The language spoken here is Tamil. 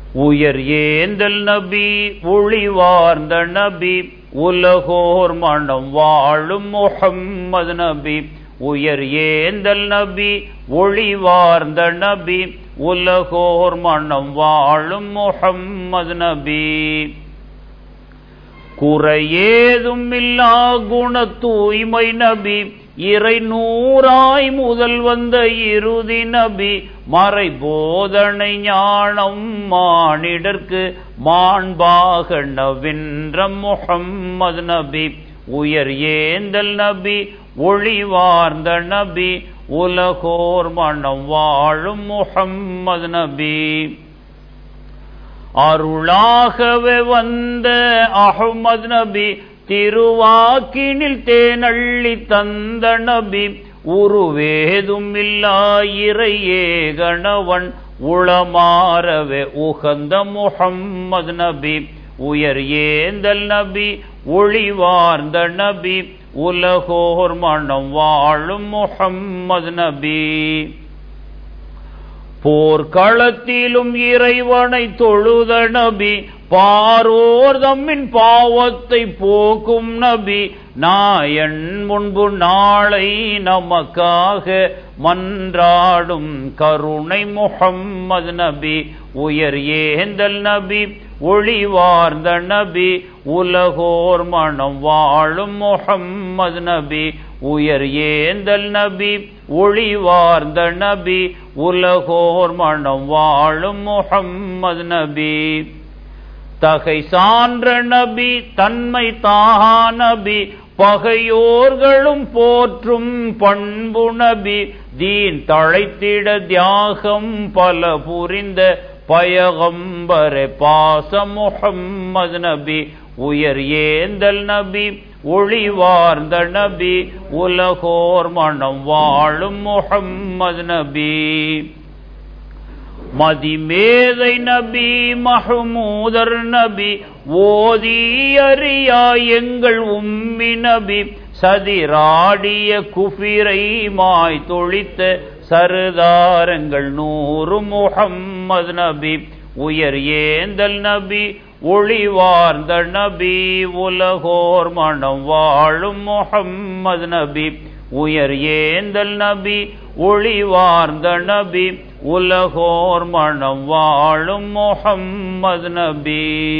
உயர் ஏந்தல் நபி ஒளிவார்ந்த நபி உலகோர் மனம் வாழும் முஹம்மது நபி உயர் ஏந்தல் நபி ஒளிவார்ந்த நபி உலகோர் மனம் வாழும் முஹம்மது நபி குறையேதும் இல்லா குண தூய்மை நபி இறை நூறாய் முதல் வந்த இறுதி நபி மறை போதனை ஞானம் மானிடர்க்கு மாண்பாக நவென்ற முஹம்மது நபி உயர் ஏந்தல் நபி ஒளிவார்ந்த நபி உலகோர் மனம் வாழும் முஹம்மது நபி அருளாகவே வந்த அஹமது நபி திருவாக்கினில் தேனள்ளி தந்த நபி உருவேதும் இல்லா இறையே கணவன் உளமாறவே உகந்த முஹம்மது நபி உயர் ஏந்தல் நபி ஒளிவார்ந்த நபி உலகோர் மனம் வாழும் முஹம்மது நபி போர்க்களத்திலும் இறைவனை தொழுத நபி பாரோர் தம்மின் பாவத்தை போக்கும் நபி நாயன் முன்பு நாளை நமக்காக மன்றாடும் கருணை முஹம்மது நபி உயர் ஏந்தல் நபி ஒளிவார்ந்த நபி உலகோர் மனம் வாழும் முஹம்மது நபி உயர் ஏந்தல் நபி ஒளிவார்ந்த நபி உலகோர் மனம் வாழும் முஹம்மது நபி தகை சான்ற நபி தன்மை தாகா நபி பகையோர்களும் போற்றும் பண்பு நபி தீன் தழைத்திட தியாகம் பல புரிந்த பயகம்பர பாச முஹம்மது நபி உயர் ஏந்தல் நபி ஒளிவார்ந்த நபி உலகோர் மனம் வாழும் முஹம்மது நபி மதிமேதை நபி மஹமூதர் நபி ஓதி அறியா எங்கள் உம்மி நபி சதிராடிய குஃபிரை மாய் தொழித்த சருதாரங்கள் நூறு முஹம்மது நபி உயர் ஏந்தல் நபி ஒளிவார்ந்த நபி உலகோர் மனம் வாழும் முஹம்மது நபி உயர் ஏந்தல் நபி ஒளிவார்ந்த நபி உலகோர் மனம் வாழும் முஹம்மது நபி